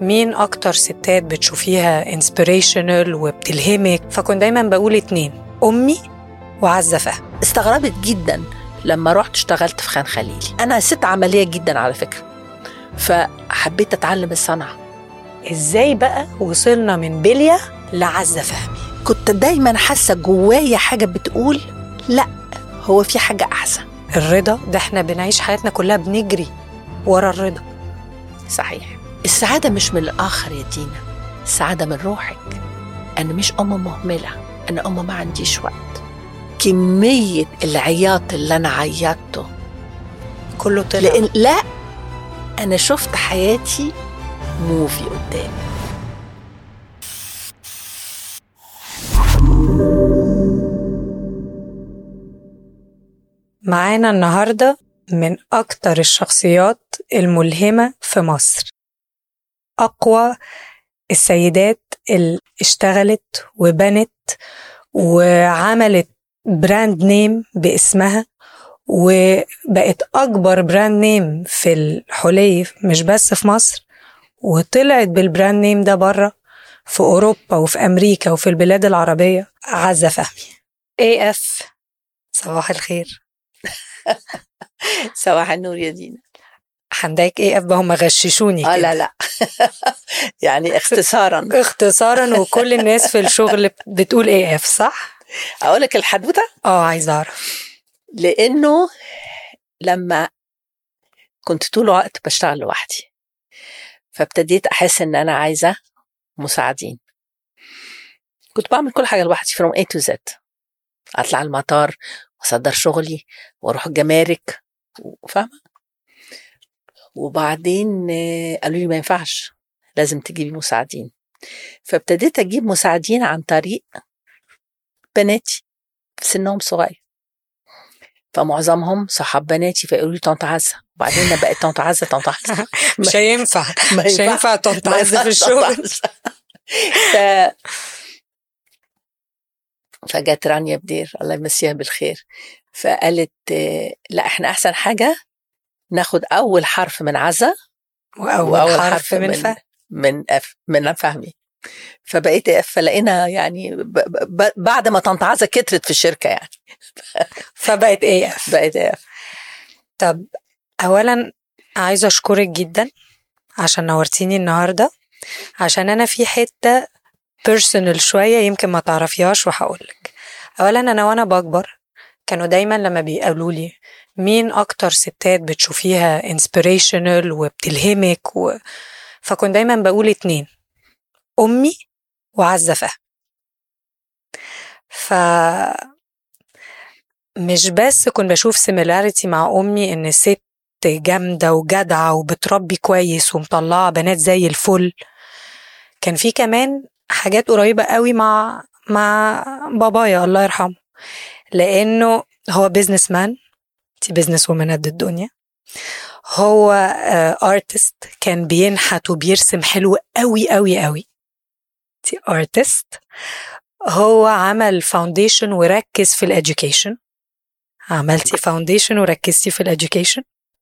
مين أكتر ستات بتشوفيها انسبريشنال وبتلهمك فكنت دايما بقول اتنين أمي وعزة فهم استغربت جدا لما رحت اشتغلت في خان خليل انا ست عمليه جدا على فكره فحبيت اتعلم الصنعه ازاي بقى وصلنا من بلية لعزة فهمي كنت دايما حاسه جوايا حاجه بتقول لا هو في حاجه احسن الرضا ده احنا بنعيش حياتنا كلها بنجري ورا الرضا صحيح السعاده مش من الاخر يا دينا السعاده من روحك انا مش ام مهمله انا ام ما عنديش وقت كميه العياط اللي انا عيطته كله طلع لان لا انا شفت حياتي موفي قدامي معانا النهاردة من أكتر الشخصيات الملهمة في مصر أقوى السيدات اللي اشتغلت وبنت وعملت براند نيم باسمها وبقت أكبر براند نيم في الحلي مش بس في مصر وطلعت بالبراند نيم ده بره في أوروبا وفي أمريكا وفي البلاد العربية عزة فهمي اي اف صباح الخير صباح النور يا دينا هنضايق ايه اف هم غششوني اه كده. لا لا يعني اختصارا اختصارا وكل الناس في الشغل بتقول ايه اف صح؟ اقول لك الحدوته اه عايزه اعرف لانه لما كنت طول الوقت بشتغل لوحدي فابتديت احس ان انا عايزه مساعدين كنت بعمل كل حاجه لوحدي from A to Z اطلع المطار واصدر شغلي واروح الجمارك فاهمه وبعدين آه، قالوا لي ما ينفعش لازم تجيبي مساعدين فابتديت اجيب مساعدين عن طريق بناتي في سنهم صغير فمعظمهم صحاب بناتي فيقولوا لي طنط عزه وبعدين أنا بقت طنط عزه طنط عزه مش هينفع ما مش هينفع طنط ما عزة في ينفعش الشغل طنط عزة. ف فجت رانيا بدير الله يمسيها بالخير فقالت آه، لا احنا احسن حاجه ناخد اول حرف من عزه واول حرف من فهم من اف من فهمي فبقيت اف فلقينا يعني ب... ب... بعد ما طنط عزه كترت في الشركه يعني فبقت ايه اف بقيت اف طب اولا عايزه اشكرك جدا عشان نورتيني النهارده عشان انا في حته بيرسونال شويه يمكن ما تعرفيهاش وهقولك اولا انا وانا بكبر كانوا دايما لما بيقولوا لي مين اكتر ستات بتشوفيها انسبريشنال وبتلهمك و... فكنت دايما بقول اتنين امي وعزه فهم ف مش بس كنت بشوف سيميلاريتي مع امي ان ست جامده وجدعه وبتربي كويس ومطلعه بنات زي الفل كان في كمان حاجات قريبه قوي مع مع بابايا الله يرحمه لانه هو بيزنس مان انت بيزنس وومن قد الدنيا هو ارتست كان بينحت وبيرسم حلو قوي قوي قوي انت ارتست هو عمل فاونديشن وركز في الاديوكيشن عملتي فاونديشن وركزتي في الاديوكيشن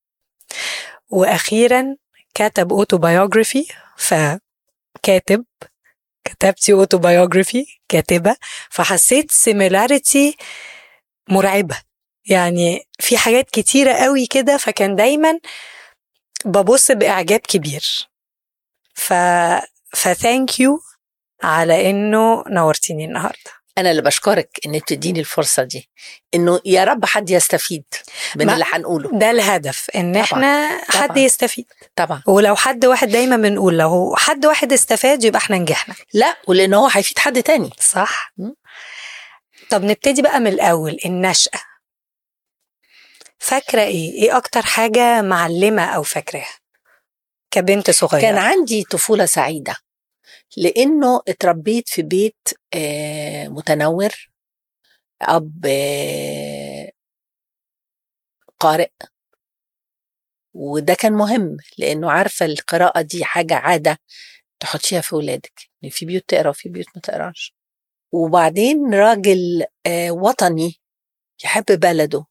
واخيرا كتب اوتوبايوجرافي فكاتب كتبتي اوتوبايوجرافي كاتبه فحسيت سيميلاريتي مرعبه يعني في حاجات كتيره قوي كده فكان دايما ببص باعجاب كبير ف فثانك يو على انه نورتيني النهارده انا اللي بشكرك انك تديني الفرصه دي انه يا رب حد يستفيد من ما- اللي هنقوله ده الهدف ان طبعاً، احنا حد طبعاً. يستفيد طبعا ولو حد واحد دايما بنقول لو حد واحد استفاد يبقى احنا نجحنا لا ولان هو هيفيد حد تاني صح مم. طب نبتدي بقى من الاول النشأة فاكرة ايه ايه اكتر حاجة معلمة او فاكراها كبنت صغيرة كان عندي طفوله سعيده لانه اتربيت في بيت آه، متنور اب آه، قارئ وده كان مهم لانه عارفه القراءه دي حاجه عاده تحطيها في ولادك إن في بيوت تقرا وفي بيوت ما تقراش وبعدين راجل آه، وطني يحب بلده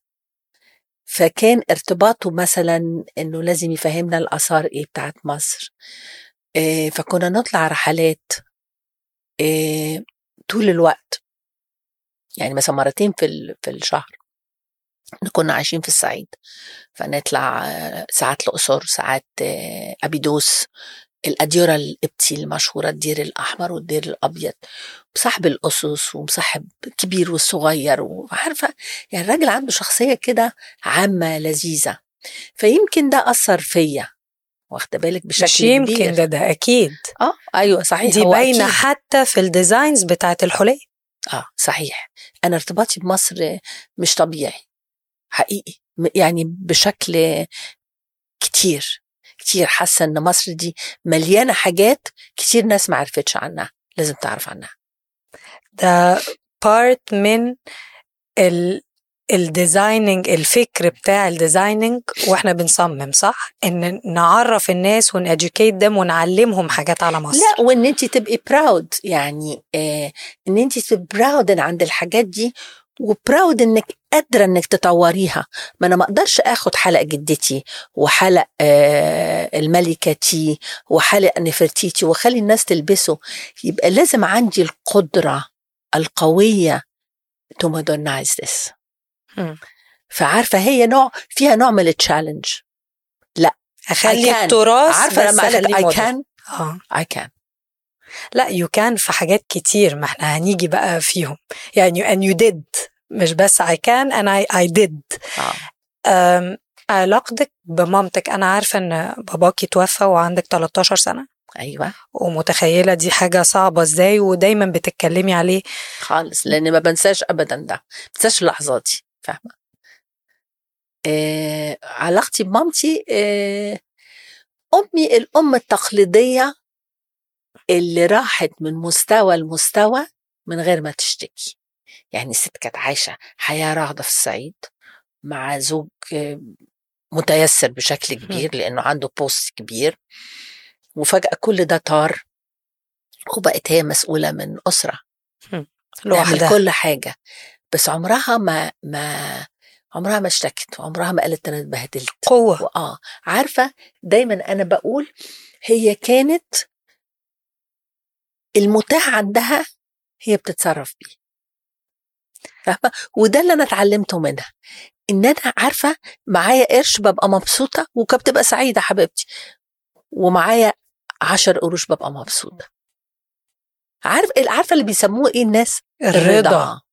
فكان ارتباطه مثلا انه لازم يفهمنا الاثار ايه بتاعت مصر آه، فكنا نطلع رحلات آه، طول الوقت يعني مثلا مرتين في ال- في الشهر كنا عايشين في الصعيد فنطلع آه، ساعات الأقصر ساعات آه، أبيدوس الأديرة القبطي المشهورة الدير الأحمر والدير الأبيض مصاحب الأسس ومصاحب الكبير والصغير وعارفة يعني الراجل عنده شخصية كده عامة لذيذة فيمكن ده أثر فيا واخده بالك بشكل مش يمكن كبير ده ده اكيد اه ايوه صحيح دي هو باينه أكيد. حتى في الديزاينز بتاعت الحلي اه صحيح انا ارتباطي بمصر مش طبيعي حقيقي م- يعني بشكل كتير كتير حاسه ان مصر دي مليانه حاجات كتير ناس ما عرفتش عنها لازم تعرف عنها ده بارت من ال الديزايننج الفكر بتاع الديزايننج واحنا بنصمم صح ان نعرف الناس ونeducate them ونعلمهم حاجات على مصر لا وان انت تبقي براود يعني آه ان انت تبقي براود عند الحاجات دي وبراود انك قادره انك تطوريها ما انا ما اقدرش اخد حلقه جدتي وحلق آه الملكه تي وحلق نفرتيتي واخلي الناس تلبسه يبقى لازم عندي القدره القويه to modernize this مم. فعارفه هي نوع فيها نوع من التشالنج اخلي I can. التراث عارفه بس لما أخليه اخد اي modern. كان اه اي كان لا يو كان في حاجات كتير ما احنا هنيجي بقى فيهم يعني and you did مش بس I can and I, I did اه أم، علاقتك بمامتك انا عارفه ان باباكي توفى وعندك 13 سنه ايوه ومتخيله دي حاجه صعبه ازاي ودايما بتتكلمي عليه خالص لان ما بنساش ابدا ده ما بنساش اللحظات دي فاهمه آه علاقتي بمامتي آه امي الام التقليديه اللي راحت من مستوى لمستوى من غير ما تشتكي يعني الست كانت عايشه حياه راغده في الصعيد مع زوج آه، متيسر بشكل كبير لانه عنده بوست كبير وفجاه كل ده طار وبقت هي مسؤوله من اسره تعمل لوحدها كل حاجة بس عمرها ما ما عمرها ما اشتكت وعمرها ما قالت انا اتبهدلت قوه واه عارفة دايما انا بقول هي كانت المتاح عندها هي بتتصرف بيه فاهمة وده اللي انا اتعلمته منها ان انا عارفة معايا قرش ببقى مبسوطة وكانت بتبقى سعيدة حبيبتي ومعايا عشر قروش ببقى مبسوطة عارف عارفة اللي بيسموه ايه الناس الرضا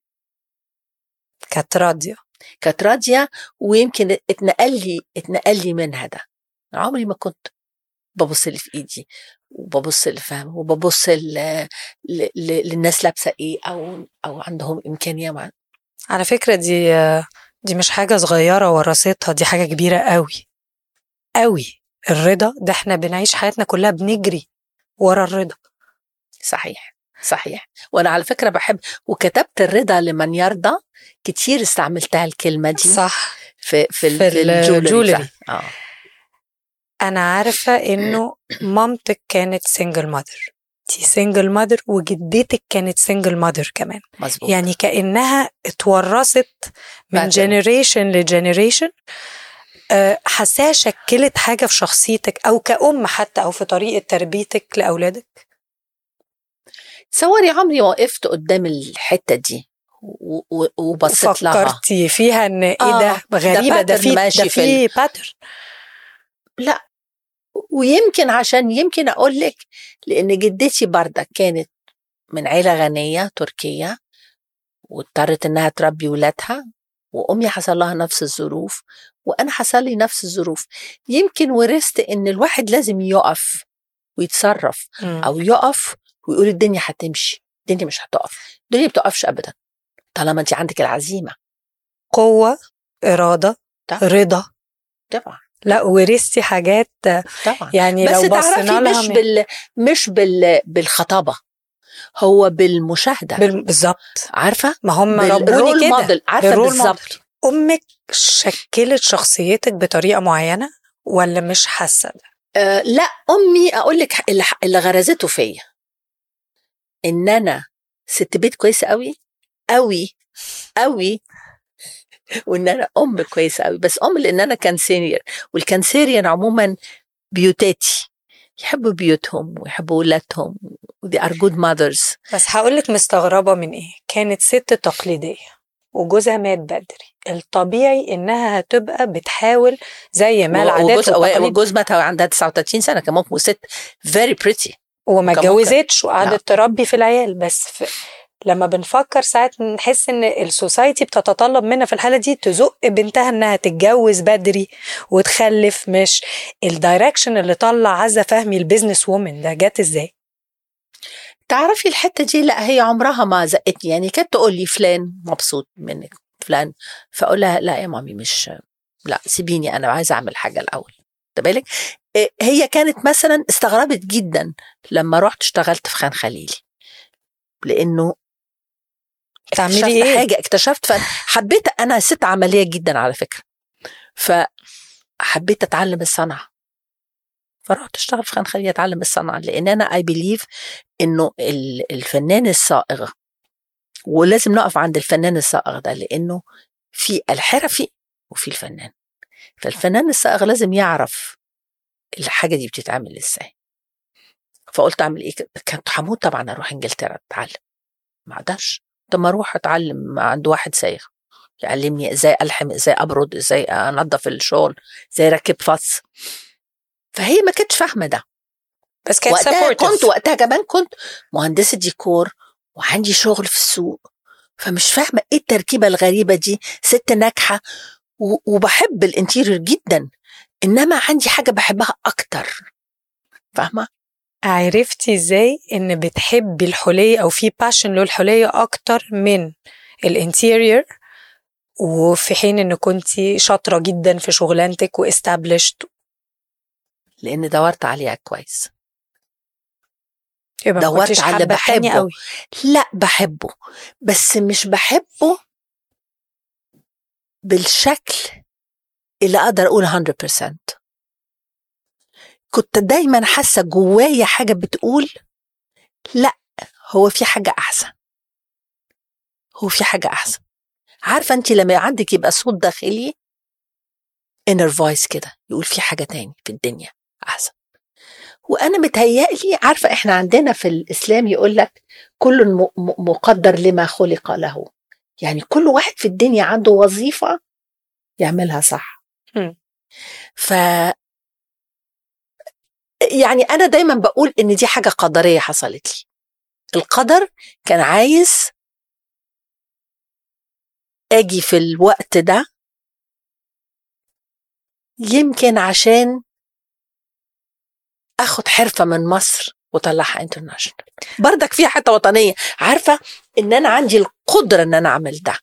كانت راضيه كانت راضيه ويمكن اتنقل لي اتنقل لي منها ده عمري ما كنت ببص اللي في ايدي وببص اللي فاهم وببص ل- ل- ل- للناس لابسه ايه او او عندهم امكانيه مع على فكره دي دي مش حاجه صغيره ورثتها دي حاجه كبيره قوي قوي الرضا ده احنا بنعيش حياتنا كلها بنجري ورا الرضا صحيح صحيح وانا على فكره بحب وكتبت الرضا لمن يرضى كتير استعملتها الكلمه دي صح في في, في في الجولري الجولري. اه انا عارفه انه مامتك كانت سنجل ماذر دي سنجل ماذر وجدتك كانت سنجل ماذر كمان مظبوط يعني كانها اتورثت من Pattern. جنريشن لجنريشن حاساها شكلت حاجه في شخصيتك او كأم حتى او في طريقه تربيتك لاولادك تصوري عمري ما وقفت قدام الحته دي و- و- وبصيت لها فكرتي فيها ان ايه آه، ده غريبه ده pattern في ماشي ده في في باترن لا ويمكن عشان يمكن اقول لك لان جدتي بردك كانت من عيله غنيه تركيه واضطرت انها تربي ولادها وامي حصل لها نفس الظروف وانا حصل لي نفس الظروف يمكن ورثت ان الواحد لازم يقف ويتصرف او يقف ويقول الدنيا هتمشي الدنيا مش هتقف الدنيا ما بتقفش ابدا طالما انت عندك العزيمه قوه اراده طبعا. رضا طبعا لا ورثتي حاجات طبعا يعني بس لو بصينا تعرفي لها مش من- بال مش بال بالخطابه هو بالمشاهده بال- بالظبط عارفه ما هم بالرول ربوني كده موديل عارفه بالرول بالظبط امك شكلت شخصيتك بطريقه معينه ولا مش حاسه ده؟ آه لا امي اقول لك اللي, اللي غرزته فيا ان انا ست بيت كويسه قوي قوي قوي وان انا ام كويسه قوي بس ام لان انا كانسيريان والكانسيريان عموما بيوتاتي يحبوا بيوتهم ويحبوا ولادهم they are good mothers بس هقولك مستغربة من ايه كانت ست تقليدية وجوزها مات بدري الطبيعي انها هتبقى بتحاول زي ما العادات وجوز والتقاليد وجوز مات عندها 39 سنه كمان وست very pretty وما كان ممكن. اتجوزتش نعم. وقعدت تربي في العيال بس في لما بنفكر ساعات نحس ان السوسايتي بتتطلب منها في الحاله دي تزق بنتها انها تتجوز بدري وتخلف مش الدايركشن اللي طلع عزه فهمي البيزنس وومن ده جت ازاي؟ تعرفي الحته دي لا هي عمرها ما زقتني يعني كانت تقول لي فلان مبسوط منك فلان فاقول لها لا يا مامي مش لا سيبيني انا عايزه اعمل حاجه الاول خد بالك إيه، هي كانت مثلا استغربت جدا لما رحت اشتغلت في خان خليلي لانه تعملي اكتشفت ايه؟ حاجه اكتشفت فحبيت انا ست عمليه جدا على فكره فحبيت اتعلم الصنعه فرحت اشتغل في خان خليلي اتعلم الصنعه لان انا اي بليف انه ال- الفنان الصائغ ولازم نقف عند الفنان الصائغ ده لانه في الحرفي وفي الفنان فالفنان الصائغ لازم يعرف الحاجه دي بتتعمل ازاي فقلت اعمل ايه كنت هموت طبعا اروح انجلترا اتعلم ما اقدرش طب ما اروح اتعلم عند واحد صايغ يعلمني ازاي الحم ازاي ابرد ازاي انظف الشغل ازاي اركب فص فهي ما كانتش فاهمه ده بس كانت وقتها supportive. كنت وقتها كمان كنت مهندسه ديكور وعندي شغل في السوق فمش فاهمه ايه التركيبه الغريبه دي ست ناجحه و- وبحب الانتيريور جدا انما عندي حاجه بحبها اكتر فاهمه عرفتي ازاي ان بتحبي الحلية او في باشن للحلية اكتر من الانتيريور وفي حين ان كنتي شاطرة جدا في شغلانتك واستابلشت لان دورت عليها كويس يبقى ما دورت كنتيش على اللي حابة التاني بحبه. قوي لا بحبه بس مش بحبه بالشكل اللي اقدر اقول 100% كنت دايما حاسه جوايا حاجه بتقول لا هو في حاجه احسن هو في حاجه احسن عارفه انت لما عندك يبقى صوت داخلي inner voice كده يقول في حاجه تاني في الدنيا احسن وانا متهيألي عارفه احنا عندنا في الاسلام يقول لك كل م- م- مقدر لما خلق له يعني كل واحد في الدنيا عنده وظيفه يعملها صح مم. ف يعني انا دايما بقول ان دي حاجه قدريه حصلت لي القدر كان عايز اجي في الوقت ده يمكن عشان اخد حرفه من مصر وطلعها انترناشونال بردك فيها حته وطنيه عارفه ان انا عندي القدره ان انا اعمل ده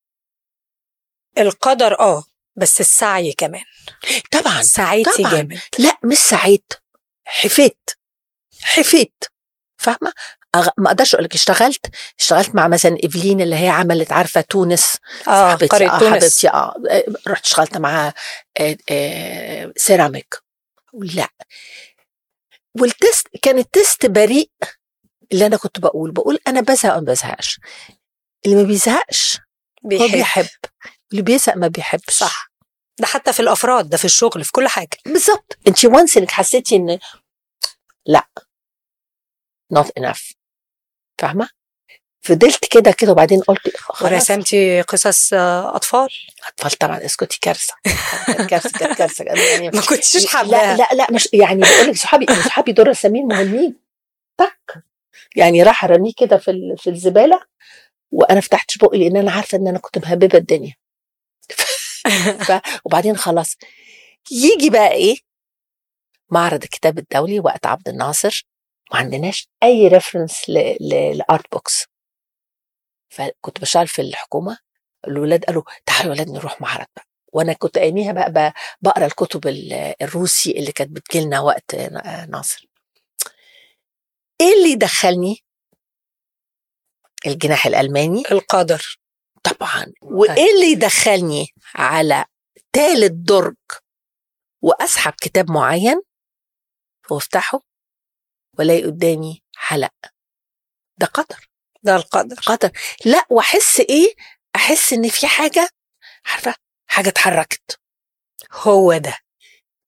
القدر اه بس السعي كمان طبعا سعيتي طبعاً. جامد لا مش سعيد حفيت حفيت فاهمه أغ- ما اقدرش اقول لك اشتغلت اشتغلت مع مثلا ايفلين اللي هي عملت عارفه تونس اه صاحبتي قرية اه تونس حبيبتي اه رحت اشتغلت معاها آه، آه، سيراميك لا والتست كان التست بريء اللي انا كنت بقول بقول انا بزهق وما بزهقش اللي ما بيزهقش هو بيحب بيحب اللي بيزهق ما بيحبش صح ده حتى في الافراد ده في الشغل في كل حاجه بالظبط انت وانس انك حسيتي ان لا not enough فاهمه فضلت كده كده وبعدين قلت خلاص ورسمتي قصص آه، اطفال اطفال طبعا اسكتي كارثه كانت كارثه كانت كارثه يعني ما كنتش لا حاباها لا لا مش يعني بقول لك صحابي صحابي دول رسامين مهمين تك يعني راح ارميه كده في ال- في الزباله وانا فتحتش بقي لان انا عارفه ان انا كنت مهببه الدنيا ف... وبعدين خلاص يجي بقى ايه معرض الكتاب الدولي وقت عبد الناصر ما عندناش اي ريفرنس لارت بوكس فكنت بشتغل في الحكومه الولاد قالوا تعالوا يا ولاد نروح معرض بقى وانا كنت اياميها بقى ب- بقرا الكتب ال- الروسي اللي كانت بتجيلنا وقت ناصر ايه اللي دخلني الجناح الالماني القدر طبعا وايه اللي يدخلني على تالت درج واسحب كتاب معين وافتحه والاقي قدامي حلق ده قدر ده القدر قدر لا واحس ايه احس ان في حاجه عارفه حاجه اتحركت هو ده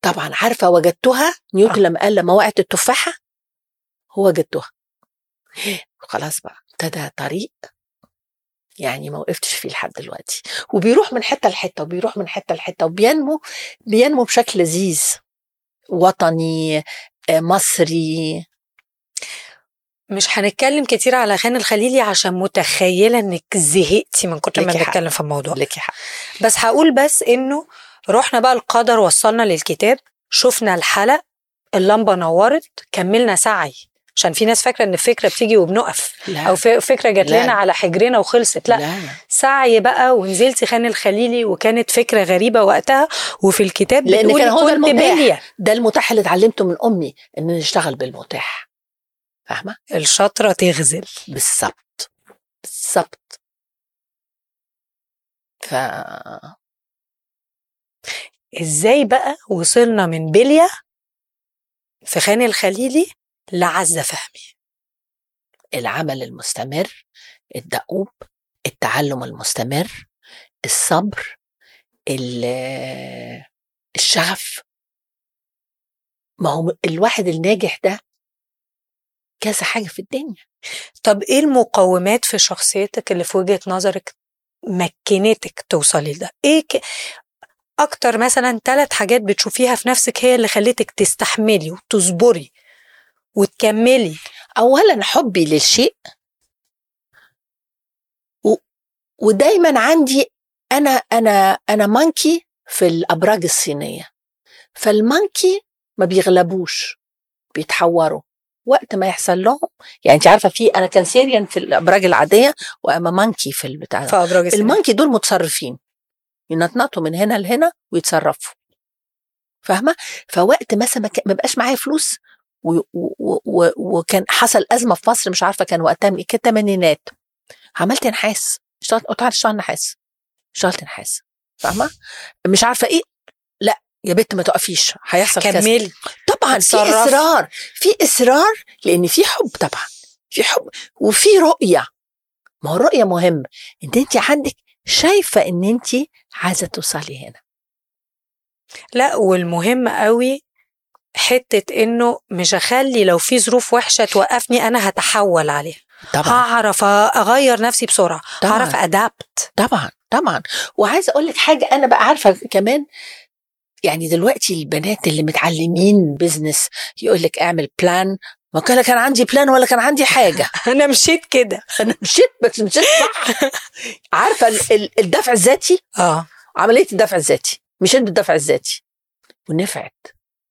طبعا عارفه وجدتها نيوتن آه. لما قال لما وقعت التفاحه هو وجدتها خلاص بقى ابتدى طريق يعني ما وقفتش فيه لحد دلوقتي وبيروح من حته لحته وبيروح من حته لحته وبينمو بينمو بشكل لذيذ وطني آه، مصري مش هنتكلم كتير على خان الخليلي عشان متخيله انك زهقتي من كتر ما ليكي حق. بنتكلم في الموضوع لك حق بس هقول بس انه رحنا بقى القدر وصلنا للكتاب شفنا الحلق اللمبه نورت كملنا سعي عشان في ناس فاكره ان الفكره بتيجي وبنقف لا او ف- فكره جات لا. لنا على حجرنا وخلصت لا, لا. سعي بقى ونزلتي خان الخليلي وكانت فكره غريبه وقتها وفي الكتاب لأن بتقولي كان هو ده كنت المتاح. بليه ده المتاح اللي اتعلمته من امي ان نشتغل بالمتاح فاهمه الشاطره تغزل بالظبط بالظبط ف ازاي بقى وصلنا من بليه في خان الخليلي لعزه فهمي العمل المستمر الدؤوب التعلم المستمر الصبر ال- الشغف ما هو الواحد الناجح ده كذا حاجه في الدنيا طب ايه المقومات في شخصيتك اللي في وجهة نظرك مكنتك توصلي لده ايه ك... اكتر مثلا ثلاث حاجات بتشوفيها في نفسك هي اللي خلتك تستحملي وتصبري وتكملي اولا حبي للشيء و... ودايما عندي انا انا انا مانكي في الابراج الصينيه فالمانكي ما بيغلبوش بيتحوروا وقت ما يحصل لهم يعني انت عارفه في انا كانسيريان في الابراج العاديه واما مانكي في البتاع في ابراج السنة. المانكي دول متصرفين ينطنطوا من هنا لهنا ويتصرفوا فاهمه فوقت مثلا ما كان- ما بقاش معايا فلوس و و و وكان حصل ازمه في مصر مش عارفه كان وقتها من إيه، كانت الثمانينات عملت نحاس اشتغلت قلت على اشتغل نحاس اشتغلت نحاس فاهمه مش عارفه ايه لا يا بنت ما تقفيش هيحصل كذا كملي طبعا في اتصرفي. اصرار في اصرار لان في حب طبعا في حب وفي رؤيه ما هو الرؤيه مهم ان انت عندك شايفه ان انت عايزه توصلي هنا لا والمهم قوي حتة انه مش اخلي لو في ظروف وحشة توقفني انا هتحول عليها طبعا هعرف اغير نفسي بسرعة طبعاً. هعرف ادابت طبعا طبعا وعايزه اقول لك حاجه انا بقى عارفه كمان يعني دلوقتي البنات اللي متعلمين بزنس يقول لك اعمل بلان ما كان كان عندي بلان ولا كان عندي حاجه انا مشيت كده انا مشيت بس مشيت صح عارفه ال- ال- الدفع الذاتي اه عمليه الدفع الذاتي مشيت بالدفع الذاتي ونفعت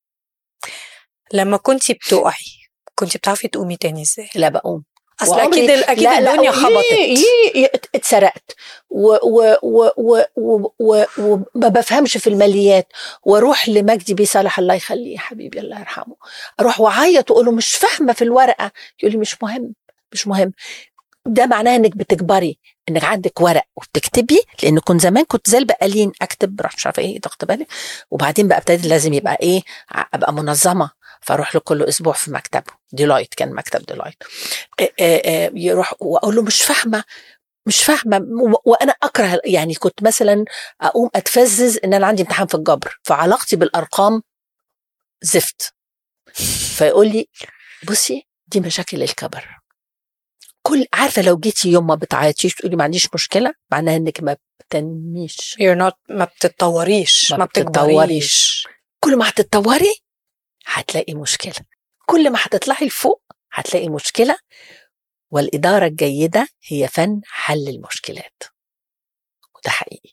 لما كنتي بتقعي كنتي بتعرفي تقومي تاني ازاي لا بقوم اصل وعمري- اكيد اكيد لا لا الدنيا يي- خبطت يي- يي- اتسرقت و و و و و و وما بفهمش في الماليات واروح لمجدي بيه صالح الله يخليه حبيبي الله يرحمه اروح واعيط واقول له مش فاهمه في الورقه يقول لي مش مهم مش مهم ده معناه انك بتكبري انك عندك ورق وبتكتبي لان كنت زمان كنت زي البقالين اكتب رحت مش عارفه ايه تاخد بالك وبعدين بقى ابتديت لازم يبقى ايه ع- ابقى منظمه فاروح له كل اسبوع في مكتبه ديلايت كان مكتب ديلايت آه، آه، آه، يروح واقول له مش فاهمه مش فاهمه و- وانا اكره يعني كنت مثلا اقوم اتفزز ان انا عندي امتحان في الجبر فعلاقتي بالارقام زفت فيقول لي بصي دي مشاكل الكبر كل عارفه لو جيتي يوم ما بتعيطيش تقولي ما عنديش مشكله معناها انك ما بتنميش you're not ما بتتطوريش ما ما بتتطوريش. بتكبريش كل ما هتتطوري هتلاقي مشكله كل ما هتطلعي لفوق هتلاقي مشكله والاداره الجيده هي فن حل المشكلات وده حقيقي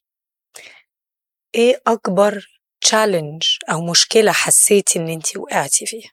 ايه اكبر تشالنج او مشكله حسيتي ان انت وقعتي فيها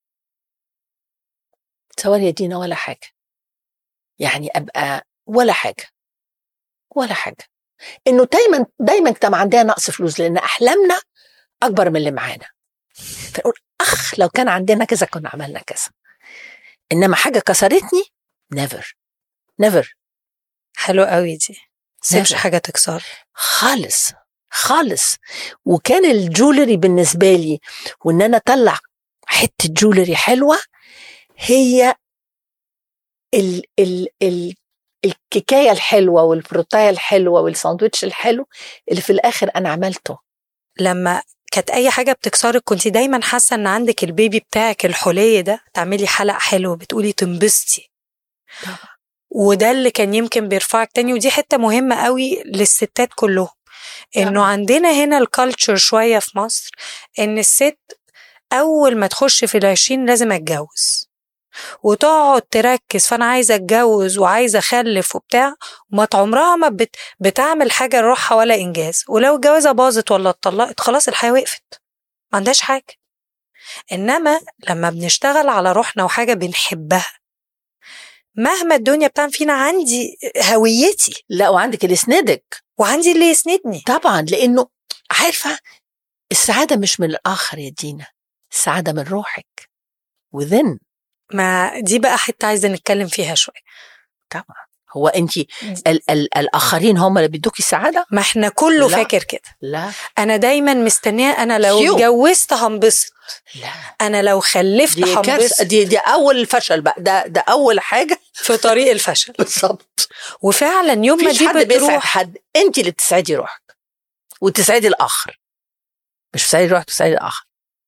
تصور يا دينا ولا حاجه يعني ابقى ولا حاجه ولا حاجه انه دايما دايما كان عندنا نقص فلوس لان احلامنا اكبر من اللي معانا فنقول اخ لو كان عندنا كذا كنا عملنا كذا انما حاجه كسرتني نيفر نيفر حلو قوي دي سيبش Never. حاجه تكسر خالص خالص وكان الجولري بالنسبه لي وان انا اطلع حته جولري حلوه هي ال ال ال الكيكايه الحلوه والفروتايه الحلوه والساندوتش الحلو اللي في الاخر انا عملته لما كانت اي حاجه بتكسرك كنت دايما حاسه ان عندك البيبي بتاعك الحلي ده تعملي حلق حلو بتقولي تنبسطي طبعا. وده اللي كان يمكن بيرفعك تاني ودي حته مهمه قوي للستات كلهم انه طبعا. عندنا هنا الكالتشر شويه في مصر ان الست اول ما تخش في العشرين لازم اتجوز وتقعد تركز فانا عايزه اتجوز وعايزه اخلف وبتاع وما عمرها ما بت بتعمل حاجه لروحها ولا انجاز ولو الجوازه باظت ولا اتطلقت خلاص الحياه وقفت ما عندهاش حاجه انما لما بنشتغل على روحنا وحاجه بنحبها مهما الدنيا بتعمل فينا عندي هويتي لا وعندك اللي يسندك وعندي اللي يسندني طبعا لانه عارفه السعاده مش من الاخر يا دينا السعاده من روحك وذن ما دي بقى حته عايزه نتكلم فيها شويه طبعا هو انت ال- ال- الاخرين هم اللي بيدوكي السعاده ما احنا كله لا. فاكر كده لا انا دايما مستنيه انا لو شيو. اتجوزت هنبسط لا انا لو خلفت دي كارثه هنبسط دي دي اول فشل بقى ده ده اول حاجه في طريق الفشل بالظبط وفعلا يوم ما مفيش دي حد بيسعد بتروح حد انت اللي بتسعدي روحك وتسعدي الاخر مش تسعدي روحك تسعدي الاخر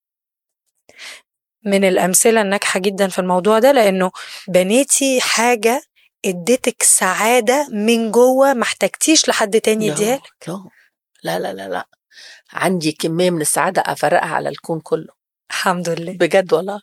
من الامثله الناجحه جدا في الموضوع ده لانه بنيتي حاجه اديتك سعاده من جوه ما احتجتيش لحد تاني يديها لك لا لا لا لا لا عندي كميه من السعاده افرقها على الكون كله الحمد لله بجد والله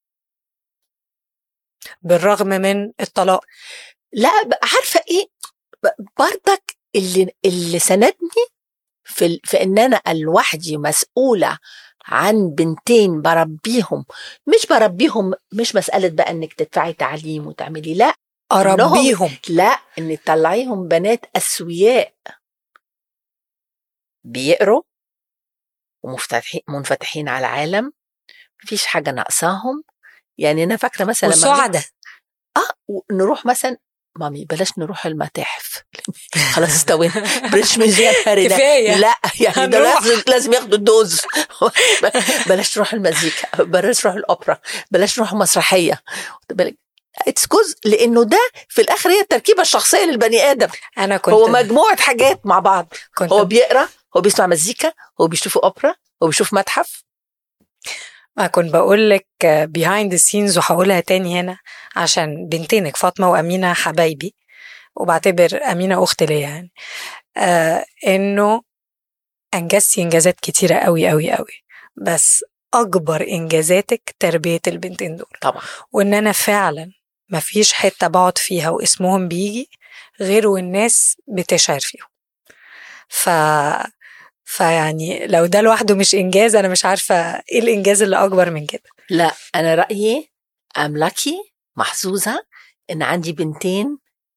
بالرغم من الطلاق لا ب- عارفه ايه ب- برضك اللي اللي سندني في ال- في ان انا لوحدي مسؤوله عن بنتين بربيهم مش بربيهم مش مساله بقى انك تدفعي تعليم وتعملي لا اربيهم لا ان تطلعيهم بنات اسوياء بيقروا ومفتحين منفتحين على العالم مفيش حاجه ناقصاهم يعني انا فاكره مثلا لما وسعدة اه نروح مثلا مامي بلاش نروح المتاحف خلاص استوينا بريتش ميوزيوم هاري ده. كفايه لا يعني ده هنروح. لازم لازم ياخدوا الدوز بلاش نروح المزيكا بلاش نروح الاوبرا بلاش نروح مسرحيه اتس جزء لانه ده في الاخر هي التركيبه الشخصيه للبني ادم انا كنت هو مجموعه حاجات مع بعض كنت هو بيقرا هو بيسمع مزيكا هو بيشوف اوبرا هو بيشوف متحف ما كنت بقول لك بيهايند السينز وهقولها تاني هنا عشان بنتينك فاطمه وامينه حبايبي وبعتبر امينه اخت ليا يعني آه انه انجزتي انجازات كتيره قوي قوي قوي بس اكبر انجازاتك تربيه البنتين دول طبعا وان انا فعلا مفيش حته بقعد فيها واسمهم بيجي غير والناس بتشعر فيهم ف فيعني لو ده لوحده مش انجاز انا مش عارفه ايه الانجاز اللي اكبر من كده لا انا رايي ام لاكي محظوظه ان عندي بنتين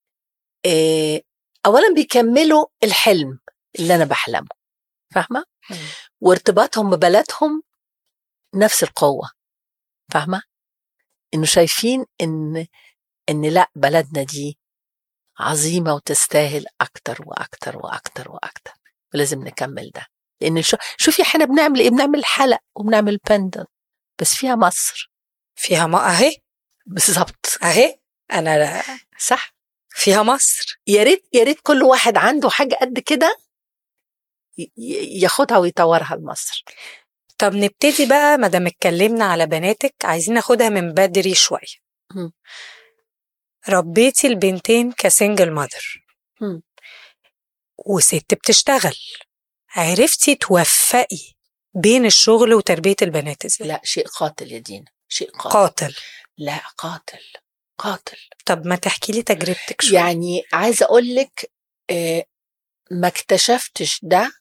إيه اولا بيكملوا الحلم اللي انا بحلمه فاهمه وارتباطهم ببلدهم نفس القوه فاهمه انه شايفين ان ان لا بلدنا دي عظيمه وتستاهل اكتر واكتر واكتر واكتر ولازم نكمل ده لان شو شوفي احنا بنعمل ايه بنعمل حلق وبنعمل بندن بس فيها مصر فيها ما اهي بالظبط اهي انا لا صح فيها مصر يا ريت يا ريت كل واحد عنده حاجه قد كده ي- ي- ياخدها ويطورها لمصر طب نبتدي بقى ما دام اتكلمنا على بناتك عايزين ناخدها من بدري شويه مم. ربيتي البنتين كسنجل ماذر مم. وست بتشتغل عرفتي توفقي بين الشغل وتربيه البنات ازاي لا شيء قاتل يا دينا شيء قاتل قاتل لا قاتل قاتل طب ما تحكي لي تجربتك شويه يعني عايزه اقول لك آه، ما اكتشفتش ده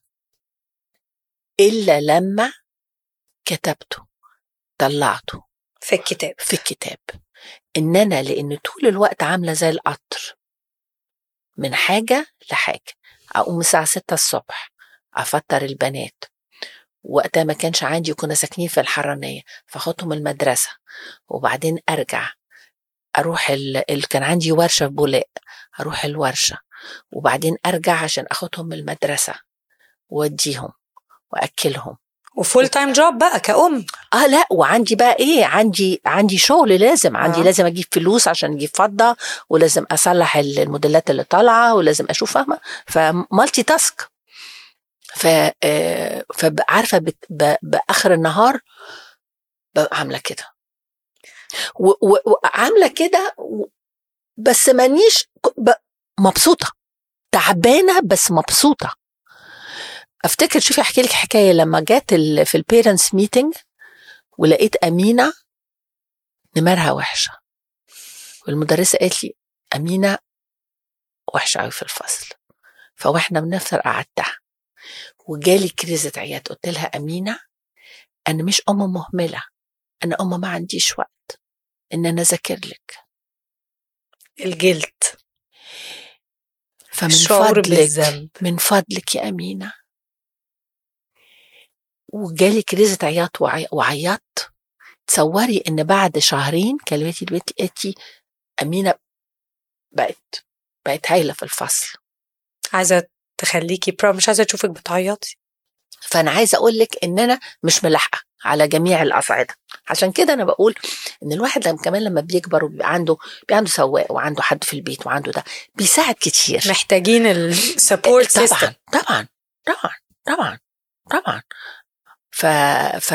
الا لما كتبته طلعته في الكتاب في الكتاب ان انا لان طول الوقت عامله زي القطر من حاجه لحاجه اقوم الساعه 6 الصبح افطر البنات وقتها ما كانش عندي كنا ساكنين في الحرانيه فاخدهم المدرسه وبعدين ارجع اروح ال... ال... كان عندي ورشه في بولاق اروح الورشه وبعدين ارجع عشان اخدهم من المدرسه واديهم واكلهم وفول تايم جوب بقى كأم اه لا وعندي بقى ايه عندي عندي شغل لازم عندي آه. آه. لازم اجيب فلوس عشان اجيب فضه ولازم اصلح ال- الموديلات اللي طالعه ولازم اشوف فاهمه فمالتي تاسك ف آه، فعارفه بت- ب- باخر النهار ببقى عامله كده و- و- وعامله كده و- بس مانيش ك- ب- مبسوطه تعبانه بس مبسوطه افتكر شوفي احكي لك حكايه لما جت ال- في البيرنتس ميتنج ولقيت امينه نمرها وحشه والمدرسه قالت لي امينه وحشه قوي في الفصل فواحنا بنفطر قعدتها وجالي كريزة عياط قلت لها أمينة أنا مش أم مهملة أنا أم ما عنديش وقت إن أنا أذاكر لك الجلد فمن الشعور فضلك بالذنب من فضلك يا أمينة وجالي كريزة عياط وعي- وعيطت تصوري إن بعد شهرين كلمتي البيت لقيتي أمينة بقت بقت هايلة في الفصل عايزه تخليكي برا مش عايزه اشوفك بتعيطي فانا عايزه اقول لك ان انا مش ملاحقه على جميع الاصعده عشان كده انا بقول ان الواحد لما كمان لما بيكبر وبيبقى عنده بيبقى عنده سواق وعنده حد في البيت وعنده ده بيساعد كتير محتاجين السبورت سيستم طبعا طبعا طبعا طبعا طبعا ف ف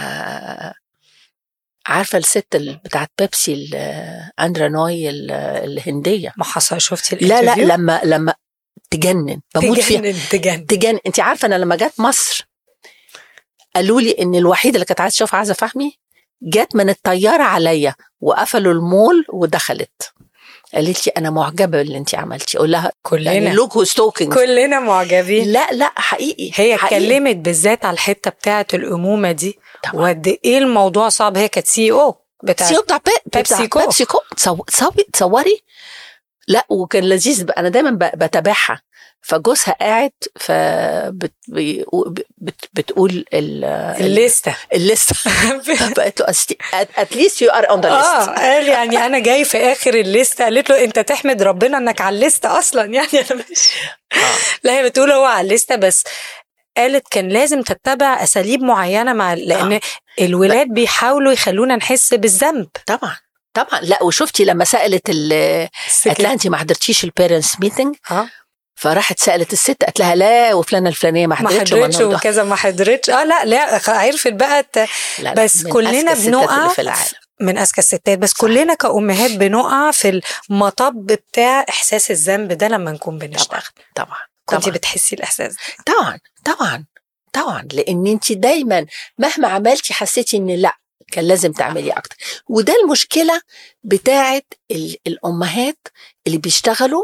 عارفه الست ال- بتاعت بيبسي ال- اندرا نوي ال- الهنديه ما حصل شفتي لا لا الانترفيو؟ لما لما تجنن بموت فيها تجنن تجنن تجن انت عارفه انا لما جت مصر قالوا لي ان الوحيده اللي كانت عايزه تشوف عزه فهمي جت من الطياره عليا وقفلوا المول ودخلت قالت لي انا معجبه باللي انت عملتي اقول لها يعني كلنا لوك ستوكينج كلنا معجبين لا لا حقيقي هي حقيقي. اتكلمت بالذات على الحته بتاعه الامومه دي طبعا وقد ايه الموضوع صعب هي كانت سي او بتاع سيو بتاع بي- بيبسي بتاع كو. بيبسي كو تصو- تصوري تصوري لا وكان لذيذ بقى انا دايما ب- بتابعها فجوزها قاعد ف بت بي- بت بتقول ال- الليسته الليسته فقالت له اتليست يو ار اون ذا اه ليست قال يعني انا جاي في اخر الليسته قالت له انت تحمد ربنا انك على الليسته اصلا يعني انا مش لا هي بتقول هو على الليسته بس قالت كان لازم تتبع اساليب معينه مع لان آه. الولاد بيحاولوا يخلونا نحس بالذنب طبعا طبعا لا وشفتي لما سالت ال- قالت لها انت ما حضرتيش البيرنتس ميتنج اه فراحت سالت الست قالت لها لا وفلانه الفلانيه ما ما حضرتش حضرتش ومنى وده. وكذا ما حضرتش اه لا لا عرفت بقى ت- لا لا، بس من كلنا أذكى الستات بنقع اللي في العالم من اذكى الستات بس صح. كلنا كأمهات بنقع في المطب بتاع احساس الذنب ده لما نكون بنشتغل طبعا كنت طبعا بتحسي الاحساس ده طبعا طبعا طبعا لان انت دايما مهما عملتي حسيتي ان لا كان لازم تعملي اكتر وده المشكله بتاعه ال- الامهات اللي بيشتغلوا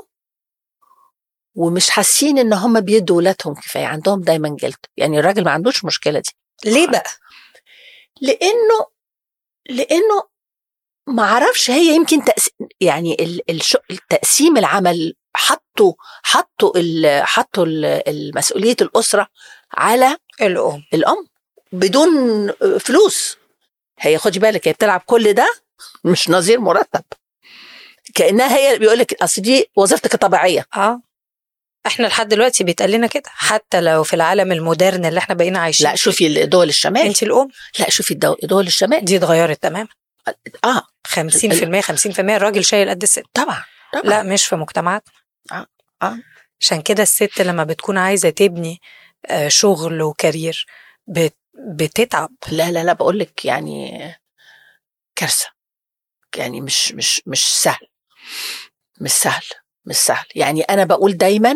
ومش حاسين ان هم بيدوا ولادهم كفايه عندهم دايما جلد يعني الراجل ما عندوش المشكله دي ليه بقى لانه لانه ما اعرفش هي يمكن تأس... يعني ال... الش... التقسيم العمل حطوا حطوا ال... حطوا ال- المسؤوليه الاسره على الام الام بدون فلوس هي خدي بالك هي بتلعب كل ده مش نظير مرتب كانها هي بيقول لك اصل دي وظيفتك الطبيعيه اه احنا لحد دلوقتي بيتقال لنا كده حتى لو في العالم المودرن اللي احنا بقينا عايشين لا شوفي دول الشمال انت الام لا شوفي الدو- دول الشمال دي اتغيرت تماما اه 50% 50% الراجل شايل قد الست طبعا طبعا لا مش في مجتمعاتنا آه، آه. عشان كده الست لما بتكون عايزه تبني آه، شغل وكارير بت- بتتعب لا لا لا بقول لك يعني كارثه يعني مش مش مش سهل مش سهل مش سهل يعني انا بقول دايما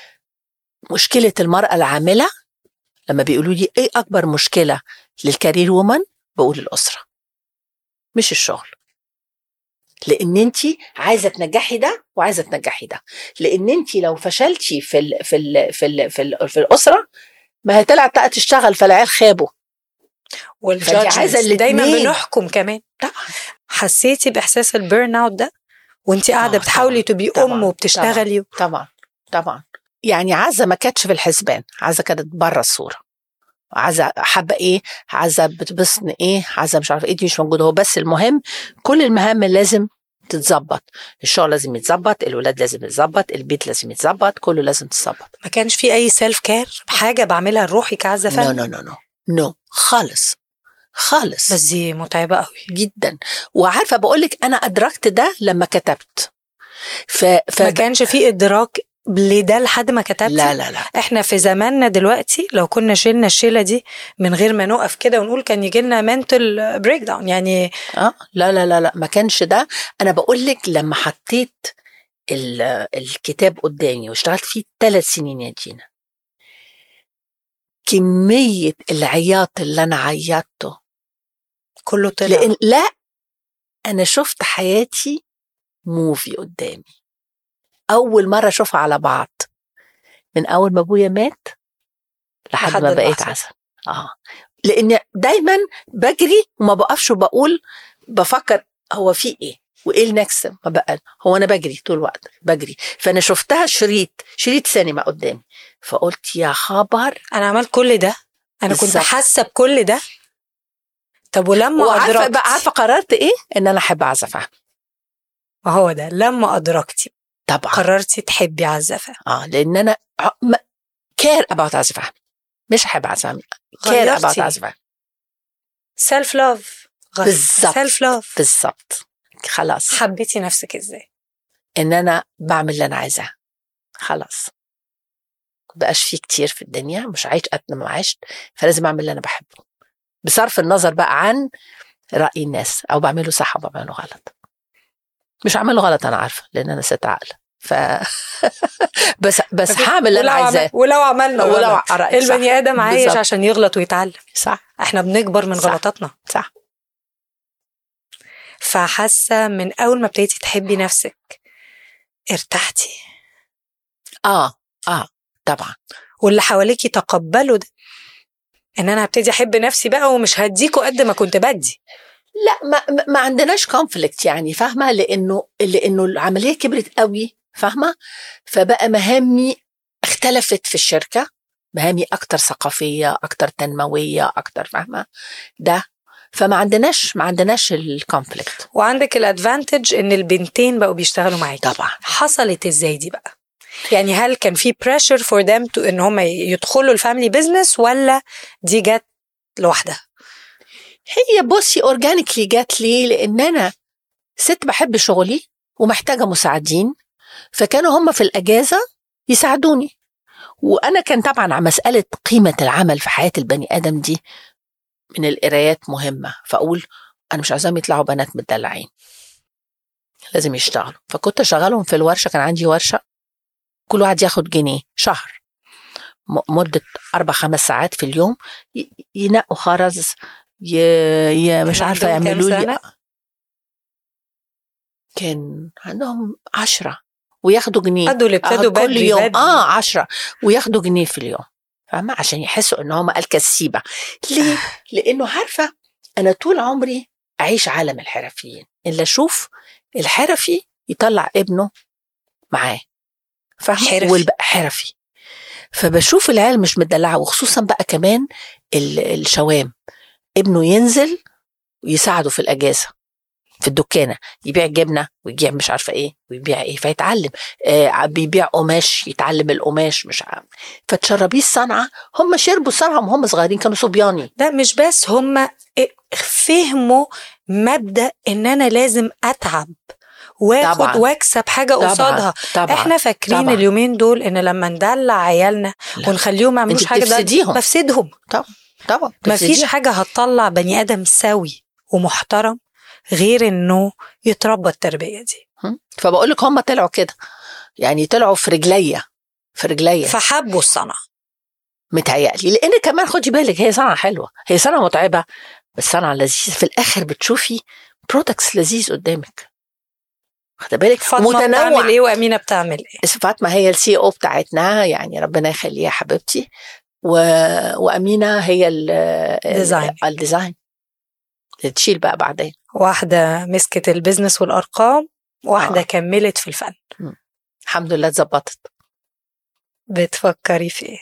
مشكله المراه العامله لما بيقولوا لي ايه اكبر مشكله للكارير وومن بقول الاسره مش الشغل لان انت عايزه تنجحي ده وعايزه تنجحي ده لان انت لو فشلتي في ال في ال في ال في, ال في الاسره ما هي طلعت بقى تشتغل فالعيال خابوا فأنت عايزة والجادجمنت دايما الاتنين. بنحكم كمان طبعا حسيتي باحساس البيرن اوت ده وانت قاعده آه، بتحاولي تبقي طبعاً، ام وبتشتغلي طبعا طبعا يعني عزه ما كانتش في الحسبان عزه كانت بره الصوره عزه حابه ايه عزه بتبصن ايه عزه مش عارفه ايه دي مش موجوده هو بس المهم كل المهام لازم تتظبط الشغل لازم يتظبط الولاد لازم يتظبط البيت لازم يتظبط كله لازم تتظبط ما كانش في اي سيلف كير حاجه بعملها لروحي كعزه نو فهم نو نو نو نو خالص خالص بس دي متعبه قوي جدا وعارفه بقول لك انا ادركت ده لما كتبت ف, ف... ما كانش في ادراك لده لحد ما كتبتي لا لا لا احنا في زماننا دلوقتي لو كنا شلنا الشيله دي من غير ما نقف كده ونقول كان يجي لنا منتل بريك داون يعني اه لا لا لا لا ما كانش ده انا بقول لك لما حطيت ال- الكتاب قدامي واشتغلت فيه ثلاث سنين يا جينا كمية العياط اللي أنا عيطته كله طلع لأن لا أنا شفت حياتي موفي قدامي أول مرة أشوفها على بعض من أول ما أبويا مات لحد, لحد ما بقيت اللحظة. عسل آه لأن دايما بجري وما بقفش وبقول بفكر هو في إيه وايه النكست ما بقى هو انا بجري طول الوقت بجري فانا شفتها شريط شريط سينما قدامي فقلت يا خبر انا عملت كل ده انا كنت بالظبط. حاسه بكل ده طب ولما وعارفه ادركت بقى عارفه قررت ايه ان انا احب عزة فهمي ما هو ده لما ادركتي طبعا قررتي تحبي عزفه اه لان انا كير اباوت عزة فهمي مش احب عزة فهمي كير غيرتي. اباوت عزة فهمي سيلف لاف بالظبط. سيلف لاف بالظبط خلاص حبيتي نفسك ازاي ان انا بعمل اللي انا عايزاه خلاص مبقاش فيه كتير في الدنيا مش عايش قد ما عشت فلازم اعمل اللي انا بحبه بصرف النظر بقى عن راي الناس او بعمله صح او بعمله غلط مش هعمله غلط انا عارفه لان انا ست عقل ف بس بس هعمل اللي انا ولو عايزاه عمل- ولو عملنا ولو غلط. رأيك صح. البني ادم عايش بالظبط. عشان يغلط ويتعلم صح احنا بنكبر من صح. غلطاتنا صح فحاسه من اول ما ابتديتي تحبي نفسك ارتحتي اه اه طبعا واللي حواليكي تقبلوا ده ان انا هبتدي احب نفسي بقى ومش هديكوا قد ما كنت بدي لا ما, ما- ما عندناش كونفليكت يعني فاهمه لانه لانه العمليه كبرت قوي فاهمه فبقى مهامي اختلفت في الشركه مهامي اكتر ثقافيه اكتر تنمويه اكتر فاهمه ده فما عندناش ما عندناش الكونفليكت وعندك الادفانتج ان البنتين بقوا بيشتغلوا معاكي طبعا حصلت ازاي دي بقى يعني هل كان في بريشر فور ذم تو ان هم يدخلوا الفاميلي بزنس ولا دي جت لوحدها هي بصي اورجانيكلي جات لي لان انا ست بحب شغلي ومحتاجه مساعدين فكانوا هم في الاجازه يساعدوني وانا كان طبعا على مساله قيمه العمل في حياه البني ادم دي من القرايات مهمه فاقول انا مش عايزاهم يطلعوا بنات متدلعين لازم يشتغلوا فكنت اشغلهم في الورشه كان عندي ورشه كل واحد ياخد جنيه شهر م- مده اربع خمس ساعات في اليوم ي- ينقوا خرز ي... ي... مش كان عارفه عندهم كام يعملوا لي سنة؟ كان عندهم عشرة وياخدوا جنيه قدوا اللي ابتدوا آه، كل بدري يوم بدري. اه عشرة وياخدوا جنيه في اليوم فاهمة عشان يحسوا ان هم الكسيبة ليه؟ لانه عارفة انا طول عمري اعيش عالم الحرفيين اللي اشوف الحرفي يطلع ابنه معاه فاهمة حرفي. والبقى حرفي فبشوف العيال مش مدلعة وخصوصا بقى كمان ال- الشوام ابنه ينزل ويساعده في الاجازه في الدكانه يبيع جبنه ويبيع مش عارفه ايه ويبيع ايه فيتعلم آه بيبيع قماش يتعلم القماش مش عارف فتشربيه الصنعه هم شربوا الصنعه وهم صغيرين كانوا صبياني ده مش بس هم فهموا مبدا ان انا لازم اتعب واخد طبعاً. واكسب حاجه طبعا قصادها طبعا احنا فاكرين طبعاً. اليومين دول ان لما ندلع عيالنا لا. ونخليهم ما يعملوش أنت حاجه ده بتفسديهم. بفسدهم طبعا ما فيش حاجه هتطلع بني ادم سوي ومحترم غير انه يتربى التربيه دي فبقول لك هم طلعوا كده يعني طلعوا في رجليا في رجليا فحبوا الصنعه متهيألي لان كمان خدي بالك هي صنعه حلوه هي صنعه متعبه بس صنعه لذيذه في الاخر بتشوفي برودكتس لذيذ قدامك واخده بالك فاطمه بتعمل ايه وامينه بتعمل ايه فاطمه هي السي او بتاعتنا يعني ربنا يخليها حبيبتي و... وامينه هي ال ديزاين. الديزاين اللي تشيل بقى بعدين واحده مسكت البيزنس والارقام واحده آه. كملت في الفن الحمد لله اتظبطت بتفكري في ايه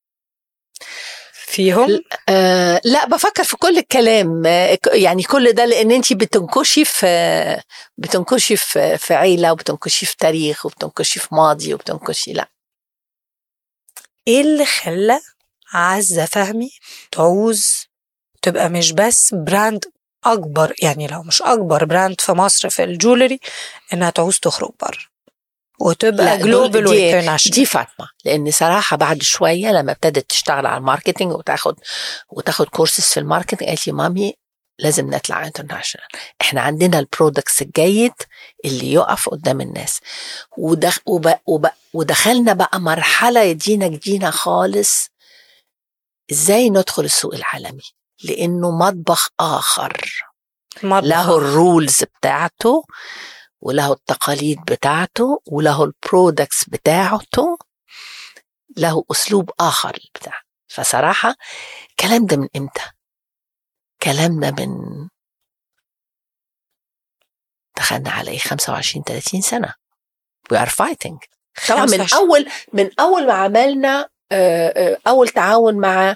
فيهم آه لا بفكر في كل الكلام آه ك- يعني كل ده لان انت بتنكشي في بتنكشي في في عيله وبتنكشي في تاريخ وبتنكشي في ماضي وبتنكشي لا ايه اللي خلى عزة فهمي تعوز تبقى مش بس براند اكبر يعني لو مش اكبر براند في مصر في الجولري انها تعوز تخرج بره وتبقى لا، دول- جلوبال دي- وانترناشونال دي فاطمه لان صراحه بعد شويه لما ابتدت تشتغل على الماركتينج وتاخد وتاخد كورسز في الماركتينج قالت لي مامي لازم نطلع انترناشونال احنا عندنا البرودكتس الجيد اللي يقف قدام الناس ودخ وب وب ودخلنا بقى مرحله يدينا جديده خالص ازاي ندخل السوق العالمي لانه مطبخ اخر له الرولز بتاعته وله التقاليد بتاعته وله البرودكتس بتاعته له اسلوب اخر بتاع فصراحه الكلام ده من امتى كلام ده من دخلنا على ايه 25 30 سنه we are fighting طبعا من 25. اول من اول ما عملنا آه، آه، اول تعاون مع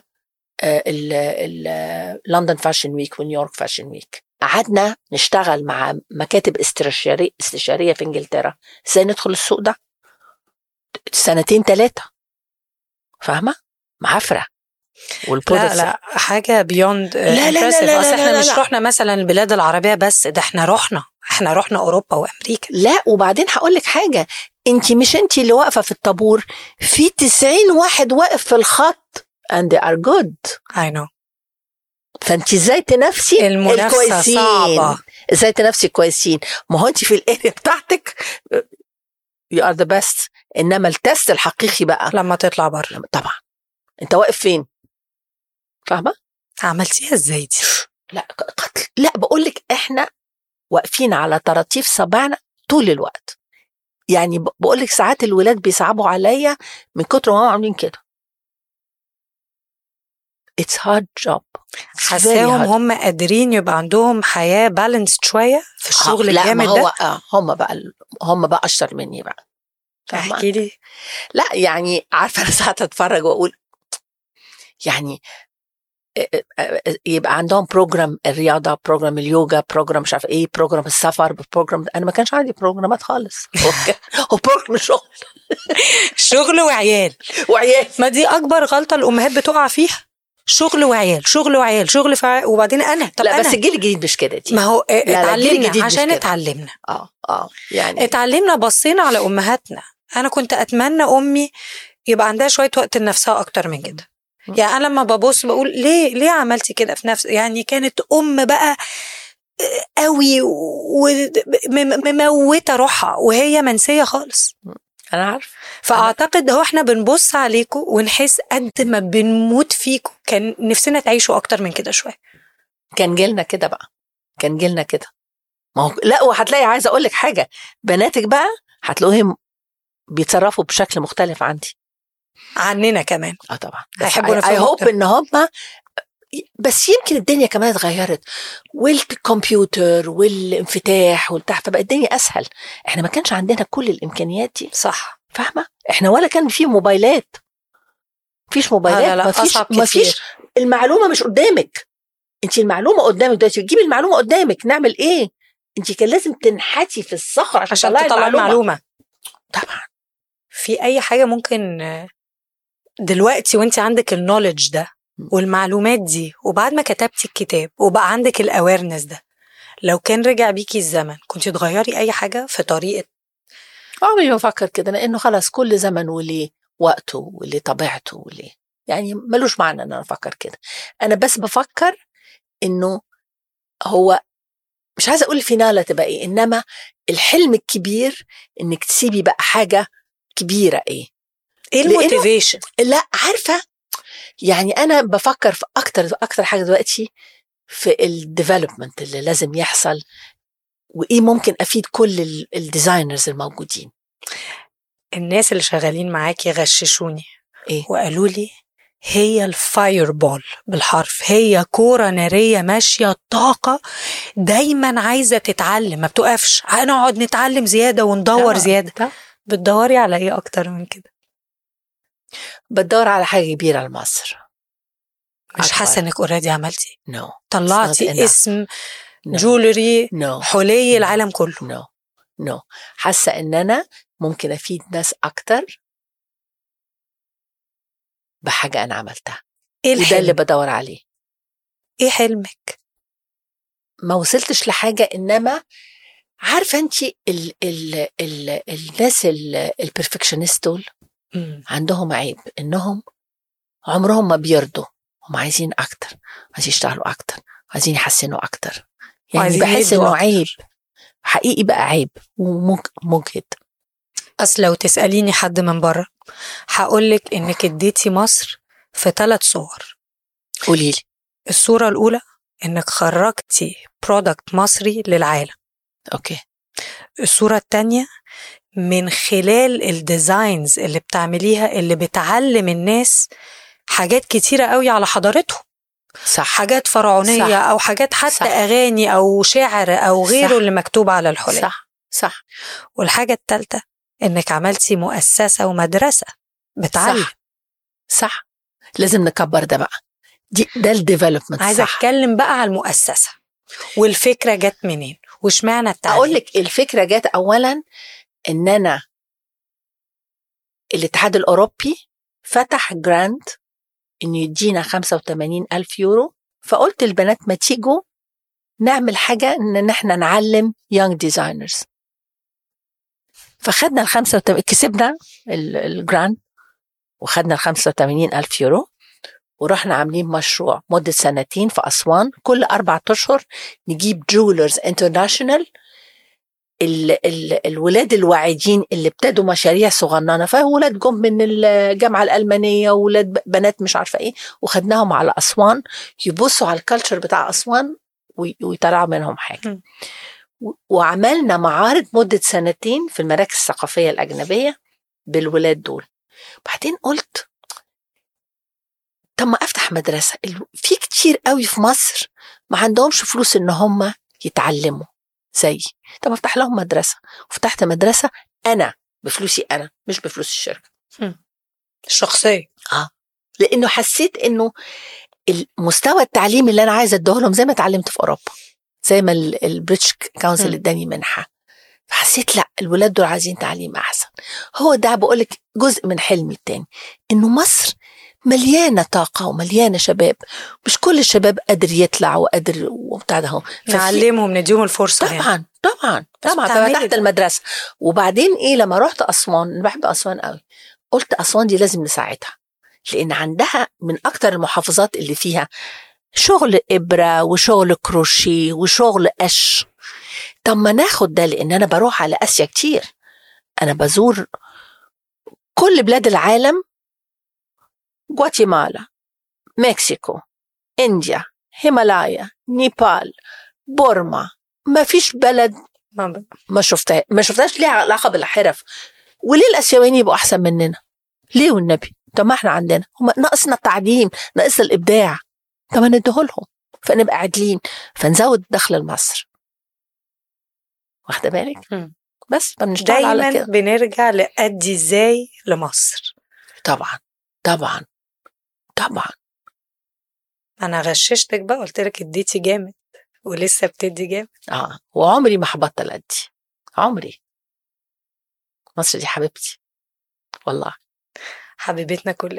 لندن فاشن ويك ونيويورك فاشن ويك قعدنا نشتغل مع مكاتب استشارية استشارية في انجلترا ازاي ندخل السوق ده سنتين ثلاثة فاهمة معفرة لا والبرودكتس لا حاجه بيوند لا، لا، لا، لا، لا، اصل احنا لا، مش لا. رحنا مثلا البلاد العربيه بس ده احنا رحنا احنا رحنا اوروبا وامريكا لا وبعدين هقول لك حاجة انت مش انت اللي واقفة في الطابور في 90 واحد واقف في الخط and they are good اي نو فانت ازاي تنافسي المنافسه الكويسين صعبه ازاي تنافسي كويسين ما هو انت في الاريا بتاعتك you are the best انما التست الحقيقي بقى لما تطلع بره لما- طبعا انت واقف فين فاهمه عملتيها ازاي دي لا قتل لا بقول لك احنا واقفين على طراطيف صباعنا طول الوقت يعني بقول لك ساعات الولاد بيصعبوا عليا من كتر ما هم عاملين كده اتس هارد جوب حاساهم هم قادرين يبقى عندهم حياه بالانسد شويه في الشغل لا الجامد ما هو ده آه هم بقى هم بقى اشطر مني بقى فاهمة؟ احكي لي لا يعني عارفه انا ساعات اتفرج واقول يعني يبقى عندهم بروجرام الرياضه بروجرام اليوجا بروجرام مش عارفه ايه بروجرام السفر بروجرام انا ما كانش عندي بروجرامات خالص هو كان- هو بروجرام شغل شغل وعيال وعيال ما دي اكبر غلطه الامهات بتقع فيها شغل وعيال شغل وعيال شغل فع... وبعدين انا طب لا أنا بس الجيل الجديد مش كده دي ما هو آه، لا، لا، الجيل الجديد اتعلمنا مش عشان كده. اتعلمنا اه اه يعني اتعلمنا بصينا على امهاتنا انا كنت اتمنى امي يبقى عندها شويه وقت لنفسها اكتر من كده م. يعني انا لما ببص بقول ليه ليه عملتي كده في نفس يعني كانت ام بقى آه، قوي ومموته روحها وهي منسيه خالص انا عارف فاعتقد هو احنا بنبص عليكم ونحس قد ما بنموت فيكم كان نفسنا تعيشوا اكتر من كده شويه كان جيلنا كده بقى كان جيلنا كده ما هو لا وهتلاقي عايزه اقول لك حاجه بناتك بقى هتلاقيهم بيتصرفوا بشكل مختلف عندي عننا كمان اه طبعا هيحبوا اي نفسهم هوب أكتر. ان هم بس يمكن الدنيا كمان اتغيرت والكمبيوتر والانفتاح والبتاع فبقى الدنيا اسهل احنا ما كانش عندنا كل الامكانيات دي صح فاهمه احنا ولا كان في موبايلات مفيش موبايلات لا، لا، مفيش أصعب مفيش كتير. المعلومه مش قدامك انت المعلومه قدامك دلوقتي تجيبي المعلومه قدامك نعمل ايه انت كان لازم تنحتي في الصخر عشان, عشان تطلعي تطلع المعلومه المعلومه طبعا في اي حاجه ممكن آه، دلوقتي وانت عندك النولج ده والمعلومات دي وبعد ما كتبتي الكتاب وبقى عندك الاويرنس ده لو كان رجع بيكي الزمن كنت تغيري اي حاجه في طريقه عمري ما بفكر كده لانه خلاص كل زمن وليه وقته وليه طبيعته وليه يعني ملوش معنى ان انا افكر كده انا بس بفكر انه هو مش عايزه اقول الفيناله تبقى ايه انما الحلم الكبير انك تسيبي بقى حاجه كبيره ايه ايه لأنه- الموتيفيشن لا عارفه يعني انا بفكر في اكتر اكتر حاجه دلوقتي في الديفلوبمنت اللي لازم يحصل وايه ممكن افيد كل الديزاينرز الموجودين الناس اللي شغالين معاكي غششوني إيه؟ وقالوا لي هي الفاير بول بالحرف هي كورة نارية ماشية طاقة دايما عايزة تتعلم ما بتقفش هنقعد نتعلم زيادة وندور طبعاً، زيادة طبعاً. بتدوري على ايه اكتر من كده بدور على حاجه كبيره لمصر مش أكبر. حاسة انك اوريدي عملتي نو It's not طلعتي enough. اسم No. جولري نو حلي العالم كله نو نو حاسه ان انا ممكن افيد ناس اكتر بحاجه انا عملتها ايه وده اللي الحلم بدور عليه ايه حلمك ما وصلتش لحاجه انما عارفه انت ال ال ال الناس البرفكشنست دول مم. عندهم عيب انهم عمرهم ما بيرضوا هم عايزين اكتر عايزين يشتغلوا اكتر عايزين يحسنوا اكتر يعني وعايزين بحس يدوا انه أكتر. عيب حقيقي بقى عيب ومجهد اصل لو تساليني حد من بره هقولك انك اديتي مصر في ثلاث صور قولي لي الصوره الاولى انك خرجتي برودكت مصري للعالم اوكي الصوره الثانيه من خلال الديزاينز اللي بتعمليها اللي بتعلم الناس حاجات كتيرة قوي على حضارتهم صح حاجات فرعونية صح. أو حاجات حتى صح. أغاني أو شعر أو غيره صح. اللي مكتوب على الحلل صح صح والحاجة التالتة إنك عملتي مؤسسة ومدرسة بتعلم صح صح لازم نكبر ده بقى دي ده الديفلوبمنت عايزة صح أتكلم بقى على المؤسسة والفكرة جت منين واشمعنى التعليم اقول لك الفكره جت اولا ان انا الاتحاد الاوروبي فتح جراند انه يدينا 85 الف يورو فقلت للبنات ما تيجوا نعمل حاجه ان احنا نعلم يونج ديزاينرز فخدنا ال 85 كسبنا ال- الجراند وخدنا ال 85 الف يورو ورحنا عاملين مشروع مدة سنتين في أسوان كل أربعة أشهر نجيب جولرز انترناشونال ال ال الولاد الواعدين اللي ابتدوا مشاريع صغننه فولاد جم من الجامعه الالمانيه وولاد ب- بنات مش عارفه ايه وخدناهم على اسوان يبصوا على الكالتشر بتاع اسوان وي- ويطلعوا منهم حاجه م. و- وعملنا معارض مده سنتين في المراكز الثقافيه الاجنبيه بالولاد دول بعدين قلت طب ما افتح مدرسه ال- في كتير قوي في مصر ما عندهمش فلوس ان هم يتعلموا زي طب افتح لهم مدرسه وفتحت مدرسه انا بفلوسي انا مش بفلوس الشركه الشخصية لانه حسيت انه المستوى التعليمي اللي انا عايزه اديه لهم زي ما اتعلمت في اوروبا زي ما ال- البريتش كونسل مم. اداني منحه فحسيت لا الولاد دول عايزين تعليم احسن هو ده بقول لك جزء من حلمي التاني انه مصر مليانه طاقه ومليانه شباب مش كل الشباب قادر يطلع وقادر وبتاع ده هو ففي- نعلمهم نديهم الفرصة يعني. طبعا طبعا بس طبعا بتعملي ففتحت ده. المدرسه وبعدين ايه لما رحت اسوان انا بحب اسوان قوي قلت اسوان دي لازم نساعدها لان عندها من اكتر المحافظات اللي فيها شغل ابره وشغل كروشيه وشغل قش طب ما ناخد ده لان انا بروح على اسيا كتير انا بزور كل بلاد العالم غواتيمالا مكسيكو انديا هيمالايا نيبال بورما ما فيش بلد ما ب- ما شفتها ما شفتهاش ليها علاقه بالحرف وليه الاسيويين يبقوا احسن مننا ليه والنبي طب ما احنا عندنا هم ناقصنا التعليم ناقصنا الابداع طب ما نديه لهم فنبقى عادلين فنزود دخل لمصر واخده بالك مم. بس فبنشتغل على دايما كده بنرجع لأدي ازاي لمصر طبعا طبعا طبعا انا غششتك بقى قلت لك اديتي جامد ولسه بتدي جامد اه وعمري ما هبطل ادي عمري مصر دي حبيبتي والله حبيبتنا كلنا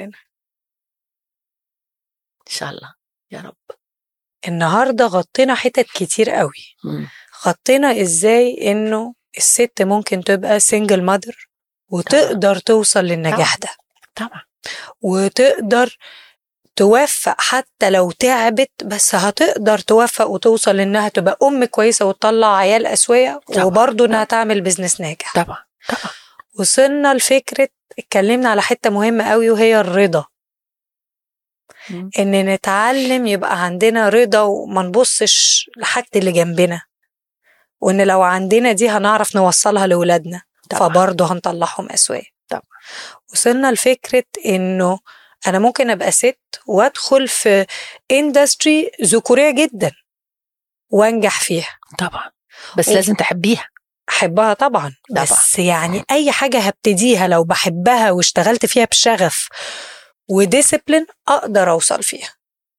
ان شاء الله يا رب النهارده غطينا حتت كتير قوي مم. غطينا ازاي انه الست ممكن تبقى سنجل مادر وتقدر توصل للنجاح ده طبعا وتقدر توفق حتى لو تعبت بس هتقدر توفق وتوصل انها تبقى ام كويسه وتطلع عيال اسويه طبعا. وبرضه انها تعمل بيزنس ناجح طبعا طبعا وصلنا لفكره اتكلمنا على حته مهمه قوي وهي الرضا مم. ان نتعلم يبقى عندنا رضا وما نبصش لحاجه اللي جنبنا وان لو عندنا دي هنعرف نوصلها لاولادنا طبعا. فبرضه هنطلعهم اسويه طبعا. وصلنا لفكره انه انا ممكن ابقى ست وادخل في اندستري ذكوريه جدا وانجح فيها طبعا بس و- لازم تحبيها احبها طبعا طبعا. بس يعني اي حاجه هبتديها لو بحبها واشتغلت فيها بشغف وديسيبلين اقدر اوصل فيها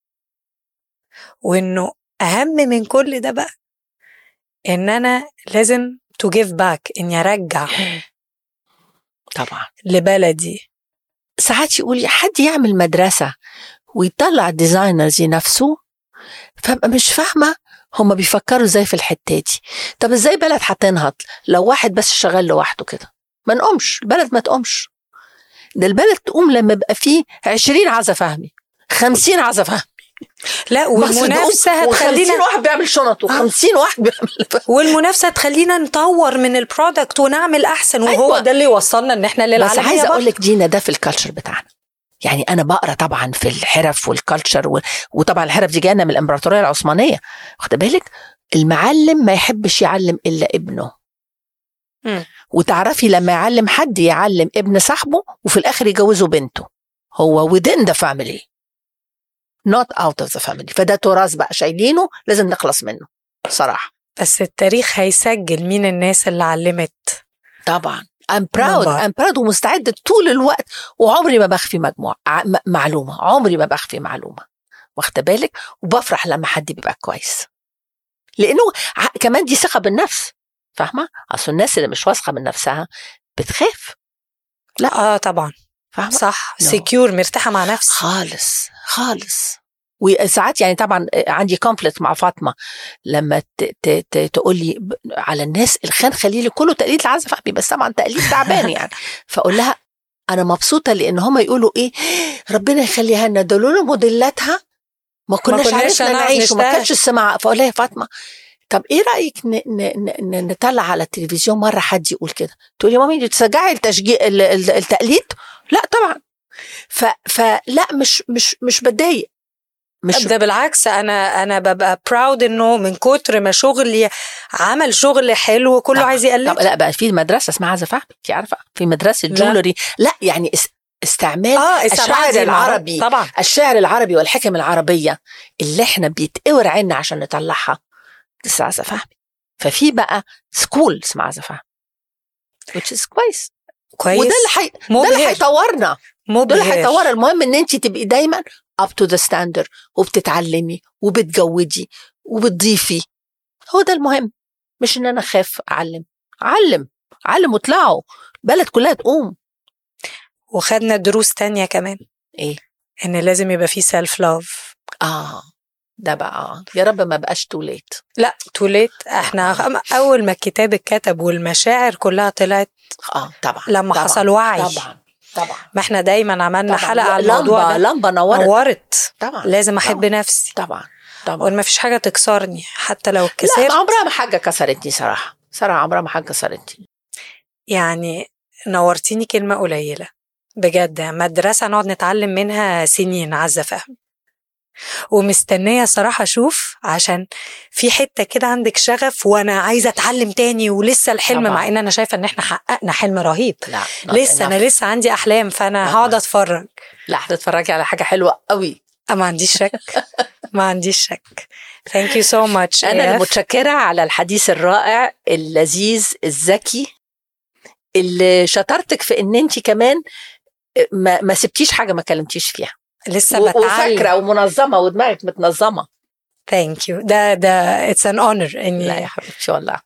وانه اهم من كل ده بقى ان انا لازم تو جيف باك اني ارجع طبعا لبلدي ساعات يقول حد يعمل مدرسة ويطلع ديزاينرز ينافسوه فابقى مش فاهمة هما بيفكروا ازاي في الحته دي طب ازاي بلد هتنهض لو واحد بس شغال لوحده كده ما نقومش البلد ما تقومش ده البلد تقوم لما يبقى فيه 20 عزا فهمي 50 عزا فهمي لا والمنافسه و50 هتخلينا واحد بيعمل شنط و50 واحد بيعمل والمنافسه تخلينا نطور من البرودكت ونعمل احسن وهو أيوة. ده اللي وصلنا ان احنا بس للعالميه عايزه برضه. اقول لك دينا ده في الكالتشر بتاعنا يعني انا بقرا طبعا في الحرف والكالتشر و... وطبعا الحرف دي جايه من الامبراطوريه العثمانيه واخده بالك المعلم ما يحبش يعلم الا ابنه مم. وتعرفي لما يعلم حد يعلم ابن صاحبه وفي الاخر يجوزه بنته هو within the family not out of the family فده تراث بقى شايلينه لازم نخلص منه صراحه بس التاريخ هيسجل مين الناس اللي علمت طبعا I'm proud طبعاً. I'm proud ومستعدة طول الوقت وعمري ما بخفي مجموعة ع- م- معلومة عمري ما بخفي معلومة واخدة بالك وبفرح لما حد بيبقى كويس لأنه ع- كمان دي ثقة بالنفس فاهمة؟ أصل الناس اللي مش واثقة من نفسها بتخاف اه طبعا فاهمة؟ صح No. سكيور مرتاحه مع نفسي خالص خالص وساعات يعني طبعا عندي كومبلت مع فاطمه لما ت- ت- ت- تقول لي ب- على الناس الخان خليلي كله تقليد لعزة فهمي بس طبعا تقليد تعبان يعني فاقول لها انا مبسوطه لان هم يقولوا ايه ربنا يخليها لنا دول لنا موديلاتها ما كناش كناش عرفنا هنعرف نعيش وما نشتغل. كانش السماع فاقول لها يا فاطمه طب ايه رايك ن- ن- ن- نطلع على التلفزيون مره حد يقول كده تقولي يا مامي دي تشجعي التشجيع ال- ال- التقليد لا طبعا ف فلا مش مش مش بتضايق مش ده بالعكس انا انا ببقى براود انه من كتر ما شغلي عمل شغل حلو كله طبعاً. عايز يقلد طب لا بقى في مدرسه اسمها عزة فهمي انت عارفه في مدرسه لا. جولري لا يعني اس- استعمال اه الشعر السبعة دي معروف. العربي طبعا الشعر العربي والحكم العربيه اللي احنا بيتقور عنا عشان نطلعها لسه عزة فهمي ففي بقى سكول اسمها عزة فهمي which is كويس كويس وده اللي حي... ده اللي مبهر هيطورنا ده اللي مبهر هيطور المهم ان انت تبقي دايما up to the standard وبتتعلمي وبتجودي وبتضيفي هو ده المهم مش ان انا اخاف اعلم علم علم واطلعوا بلد كلها تقوم وخدنا دروس تانية كمان ايه ان لازم يبقى في سيلف لاف اه ده بقى يا رب ما بقاش تو ليت لا توليت احنا اول ما الكتاب اتكتب والمشاعر كلها طلعت اه طبعا لما طبعا. حصل وعي طبعا طبعا ما احنا دايما عملنا طبعاً. حلقه على الموضوع لمبه ده لمبه نورت نورت طبعا لازم احب طبعاً. نفسي طبعا طبعا وان ما فيش حاجه تكسرني حتى لو لا اتكسرت عمرها ما حاجه كسرتني صراحه صراحه عمرها ما حاجه كسرتني يعني نورتيني كلمه قليله بجد مدرسه نقعد نتعلم منها سنين عزه فهم ومستنيه صراحه اشوف عشان في حته كده عندك شغف وانا عايزه اتعلم تاني ولسه الحلم طبعاً. مع ان انا شايفه ان احنا حققنا حلم رهيب لا not لسه enough. انا لسه عندي احلام فانا طبعاً. هقعد اتفرج لا هتتفرجي على حاجه حلوه قوي أه، ما عنديش شك ما عنديش شك ثانك يو سو ماتش انا المتشكره على الحديث الرائع اللذيذ الذكي اللي شطارتك في ان انت كمان ما, ما سبتيش حاجه ما كلمتيش فيها لسه و- بتعلم وفاكره ومنظمه ودماغك متنظمه ثانك يو ده ده اتس ان اونر لا يا اني حبيبتي والله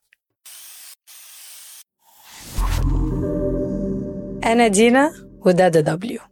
انا دينا وده ده دبليو